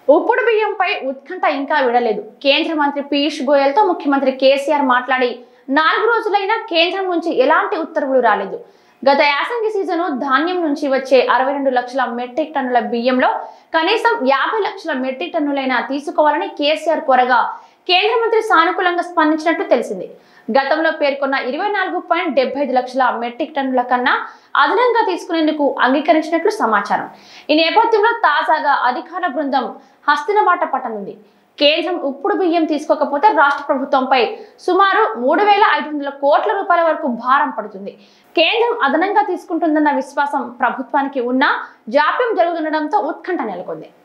ఉప్పుడు బియ్యంపై ఉత్కంఠ ఇంకా విడలేదు కేంద్ర మంత్రి పీయూష్ గోయల్తో ముఖ్యమంత్రి కేసీఆర్ మాట్లాడి నాలుగు రోజులైనా కేంద్రం నుంచి ఎలాంటి ఉత్తర్వులు రాలేదు గత యాసంగి సీజను ధాన్యం నుంచి వచ్చే అరవై రెండు లక్షల మెట్రిక్ టన్నుల బియ్యంలో కనీసం యాభై లక్షల మెట్రిక్ టన్నులైనా తీసుకోవాలని కేసీఆర్ కోరగా కేంద్ర మంత్రి సానుకూలంగా స్పందించినట్టు తెలిసింది గతంలో పేర్కొన్న ఇరవై నాలుగు పాయింట్ డెబ్బై ఐదు లక్షల మెట్రిక్ టన్నుల కన్నా అదనంగా తీసుకునేందుకు అంగీకరించినట్లు సమాచారం ఈ నేపథ్యంలో తాజాగా అధికార బృందం హస్తినబాట పట్టనుంది కేంద్రం ఉప్పుడు బియ్యం తీసుకోకపోతే రాష్ట్ర ప్రభుత్వంపై సుమారు మూడు వేల ఐదు వందల కోట్ల రూపాయల వరకు భారం పడుతుంది కేంద్రం అదనంగా తీసుకుంటుందన్న విశ్వాసం ప్రభుత్వానికి ఉన్నా జాప్యం జరుగుతుండడంతో ఉత్కంఠ నెలకొంది